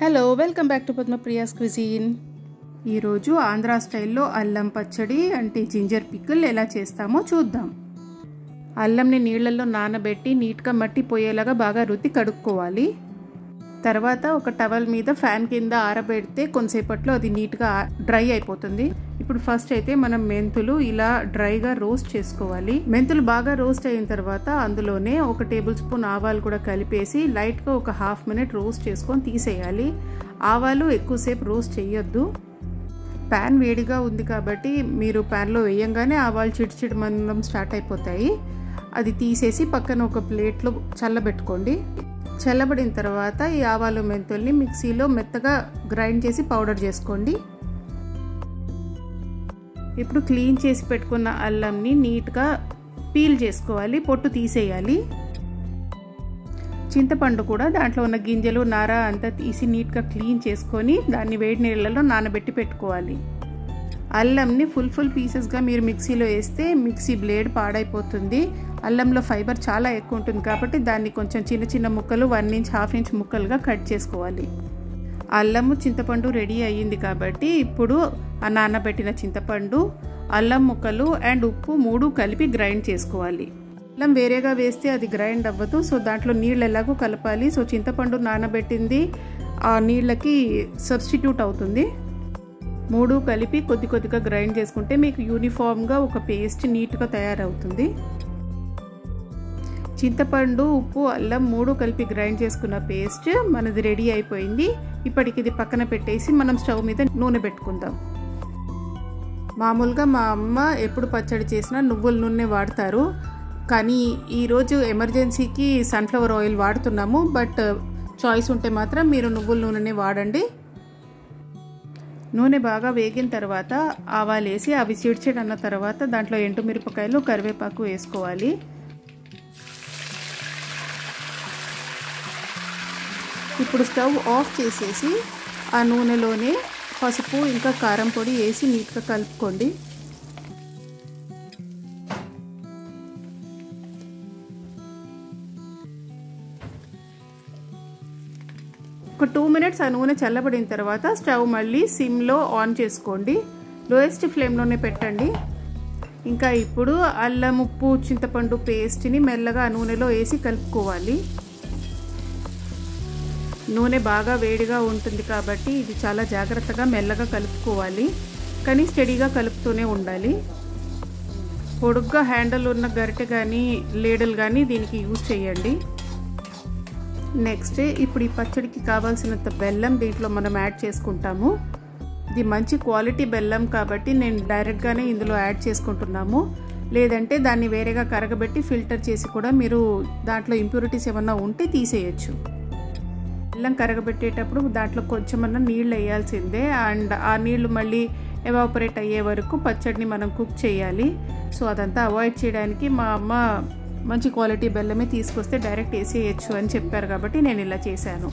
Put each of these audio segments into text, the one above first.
hello welcome back to Padmapriya's cuisine ఈరోజు ఆంధ్రా స్టైల్లో అల్లం పచ్చడి అంటే జింజర్ పిక్కుల్ ఎలా చేస్తామో చూద్దాం అల్లంని నీళ్ళల్లో నానబెట్టి నీట్గా మట్టి పోయేలాగా బాగా రుద్ది కడుక్కోవాలి తర్వాత ఒక టవల్ మీద ఫ్యాన్ కింద ఆరబెడితే కొంతసేపట్లో అది నీట్గా డ్రై అయిపోతుంది ఇప్పుడు ఫస్ట్ అయితే మనం మెంతులు ఇలా డ్రైగా రోస్ట్ చేసుకోవాలి మెంతులు బాగా రోస్ట్ అయిన తర్వాత అందులోనే ఒక టేబుల్ స్పూన్ ఆవాలు కూడా కలిపేసి లైట్గా ఒక హాఫ్ మినిట్ రోస్ట్ చేసుకొని తీసేయాలి ఆవాలు ఎక్కువసేపు రోస్ట్ చేయొద్దు ప్యాన్ వేడిగా ఉంది కాబట్టి మీరు ప్యాన్లో వేయంగానే ఆవాలు చిడిచిడి మందం స్టార్ట్ అయిపోతాయి అది తీసేసి పక్కన ఒక ప్లేట్లో చల్లబెట్టుకోండి చల్లబడిన తర్వాత ఈ ఆవాలు మెంతుల్ని మిక్సీలో మెత్తగా గ్రైండ్ చేసి పౌడర్ చేసుకోండి ఇప్పుడు క్లీన్ చేసి పెట్టుకున్న అల్లంని నీట్గా పీల్ చేసుకోవాలి పొట్టు తీసేయాలి చింతపండు కూడా దాంట్లో ఉన్న గింజలు నార అంతా తీసి నీట్గా క్లీన్ చేసుకొని దాన్ని వేడి నీళ్ళలో నానబెట్టి పెట్టుకోవాలి అల్లంని ఫుల్ ఫుల్ పీసెస్గా మీరు మిక్సీలో వేస్తే మిక్సీ బ్లేడ్ పాడైపోతుంది అల్లంలో ఫైబర్ చాలా ఎక్కువ ఉంటుంది కాబట్టి దాన్ని కొంచెం చిన్న చిన్న ముక్కలు వన్ ఇంచ్ హాఫ్ ఇంచ్ ముక్కలుగా కట్ చేసుకోవాలి అల్లము చింతపండు రెడీ అయ్యింది కాబట్టి ఇప్పుడు ఆ నానబెట్టిన చింతపండు అల్లం ముక్కలు అండ్ ఉప్పు మూడు కలిపి గ్రైండ్ చేసుకోవాలి అల్లం వేరేగా వేస్తే అది గ్రైండ్ అవ్వదు సో దాంట్లో నీళ్ళు ఎలాగో కలపాలి సో చింతపండు నానబెట్టింది ఆ నీళ్ళకి సబ్స్టిట్యూట్ అవుతుంది మూడు కలిపి కొద్ది కొద్దిగా గ్రైండ్ చేసుకుంటే మీకు యూనిఫామ్గా ఒక పేస్ట్ నీట్గా తయారవుతుంది చింతపండు ఉప్పు అల్లం మూడు కలిపి గ్రైండ్ చేసుకున్న పేస్ట్ మనది రెడీ అయిపోయింది ఇప్పటికి ఇది పక్కన పెట్టేసి మనం స్టవ్ మీద నూనె పెట్టుకుందాం మామూలుగా మా అమ్మ ఎప్పుడు పచ్చడి చేసినా నువ్వుల నూనె వాడతారు కానీ ఈరోజు ఎమర్జెన్సీకి సన్ఫ్లవర్ ఆయిల్ వాడుతున్నాము బట్ చాయిస్ ఉంటే మాత్రం మీరు నువ్వుల నూనెనే వాడండి నూనె బాగా వేగిన తర్వాత ఆవాలు వేసి అవి చిడిచిడన్న తర్వాత దాంట్లో ఎండుమిరపకాయలు కరివేపాకు వేసుకోవాలి ఇప్పుడు స్టవ్ ఆఫ్ చేసేసి ఆ నూనెలోనే పసుపు ఇంకా కారం పొడి వేసి నీట్గా కలుపుకోండి ఒక టూ మినిట్స్ ఆ నూనె చల్లబడిన తర్వాత స్టవ్ మళ్ళీ సిమ్లో ఆన్ చేసుకోండి లోయెస్ట్ ఫ్లేమ్లోనే పెట్టండి ఇంకా ఇప్పుడు అల్లం ఉప్పు చింతపండు పేస్ట్ని మెల్లగా ఆ నూనెలో వేసి కలుపుకోవాలి నూనె బాగా వేడిగా ఉంటుంది కాబట్టి ఇది చాలా జాగ్రత్తగా మెల్లగా కలుపుకోవాలి కానీ స్టడీగా కలుపుతూనే ఉండాలి పొడుగ్గా హ్యాండిల్ ఉన్న గరిటె కానీ లేడల్ కానీ దీనికి యూజ్ చేయండి నెక్స్ట్ ఇప్పుడు ఈ పచ్చడికి కావాల్సినంత బెల్లం దీంట్లో మనం యాడ్ చేసుకుంటాము ఇది మంచి క్వాలిటీ బెల్లం కాబట్టి నేను డైరెక్ట్గానే ఇందులో యాడ్ చేసుకుంటున్నాము లేదంటే దాన్ని వేరేగా కరగబెట్టి ఫిల్టర్ చేసి కూడా మీరు దాంట్లో ఇంప్యూరిటీస్ ఏమన్నా ఉంటే తీసేయచ్చు బెల్లం కరగబెట్టేటప్పుడు దాంట్లో కొంచెమన్నా నీళ్ళు వేయాల్సిందే అండ్ ఆ నీళ్లు మళ్ళీ ఎవాపరేట్ అయ్యే వరకు పచ్చడిని మనం కుక్ చేయాలి సో అదంతా అవాయిడ్ చేయడానికి మా అమ్మ మంచి క్వాలిటీ బెల్లమే తీసుకొస్తే డైరెక్ట్ వేసేయచ్చు అని చెప్పారు కాబట్టి నేను ఇలా చేశాను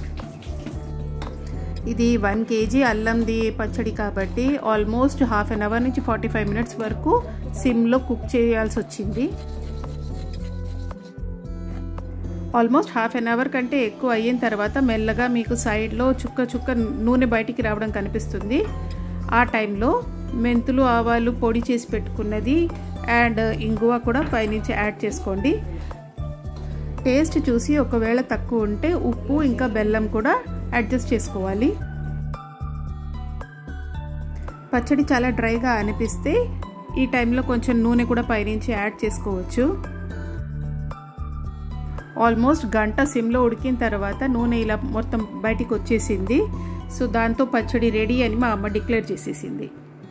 ఇది వన్ కేజీ అల్లంది పచ్చడి కాబట్టి ఆల్మోస్ట్ హాఫ్ అన్ అవర్ నుంచి ఫార్టీ ఫైవ్ మినిట్స్ వరకు సిమ్లో కుక్ చేయాల్సి వచ్చింది ఆల్మోస్ట్ హాఫ్ అన్ అవర్ కంటే ఎక్కువ అయిన తర్వాత మెల్లగా మీకు సైడ్లో చుక్క చుక్క నూనె బయటికి రావడం కనిపిస్తుంది ఆ టైంలో మెంతులు ఆవాలు పొడి చేసి పెట్టుకున్నది అండ్ ఇంగువ కూడా పైనుంచి యాడ్ చేసుకోండి టేస్ట్ చూసి ఒకవేళ తక్కువ ఉంటే ఉప్పు ఇంకా బెల్లం కూడా అడ్జస్ట్ చేసుకోవాలి పచ్చడి చాలా డ్రైగా అనిపిస్తే ఈ టైంలో కొంచెం నూనె కూడా పైనుంచి యాడ్ చేసుకోవచ్చు ఆల్మోస్ట్ గంట సిమ్లో ఉడికిన తర్వాత నూనె ఇలా మొత్తం బయటికి వచ్చేసింది సో దాంతో పచ్చడి రెడీ అని మా అమ్మ డిక్లేర్ చేసేసింది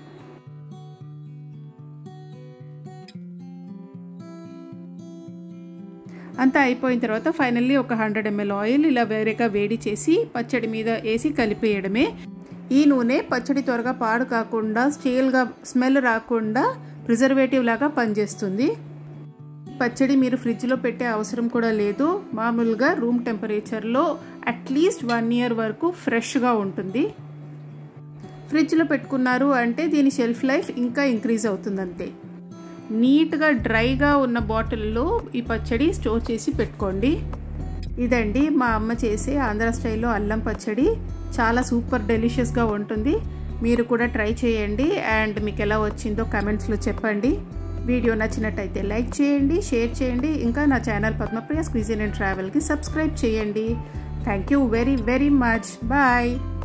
అంతా అయిపోయిన తర్వాత ఫైనల్లీ ఒక హండ్రెడ్ ఎంఎల్ ఆయిల్ ఇలా వేరేగా వేడి చేసి పచ్చడి మీద వేసి కలిపేయడమే ఈ నూనె పచ్చడి త్వరగా పాడు కాకుండా స్టీల్గా స్మెల్ రాకుండా ప్రిజర్వేటివ్ లాగా పనిచేస్తుంది పచ్చడి మీరు ఫ్రిడ్జ్లో పెట్టే అవసరం కూడా లేదు మామూలుగా రూమ్ టెంపరేచర్లో అట్లీస్ట్ వన్ ఇయర్ వరకు ఫ్రెష్గా ఉంటుంది ఫ్రిడ్జ్లో పెట్టుకున్నారు అంటే దీని షెల్ఫ్ లైఫ్ ఇంకా ఇంక్రీజ్ అవుతుంది అంతే నీట్గా డ్రైగా ఉన్న బాటిల్లో ఈ పచ్చడి స్టోర్ చేసి పెట్టుకోండి ఇదండి మా అమ్మ చేసే ఆంధ్ర స్టైల్లో అల్లం పచ్చడి చాలా సూపర్ డెలిషియస్గా ఉంటుంది మీరు కూడా ట్రై చేయండి అండ్ మీకు ఎలా వచ్చిందో కమెంట్స్లో చెప్పండి వీడియో నచ్చినట్టయితే లైక్ చేయండి షేర్ చేయండి ఇంకా నా ఛానల్ పద్మప్రియ స్క్వీజన్ అండ్ ట్రావెల్కి సబ్స్క్రైబ్ చేయండి thank you very very much bye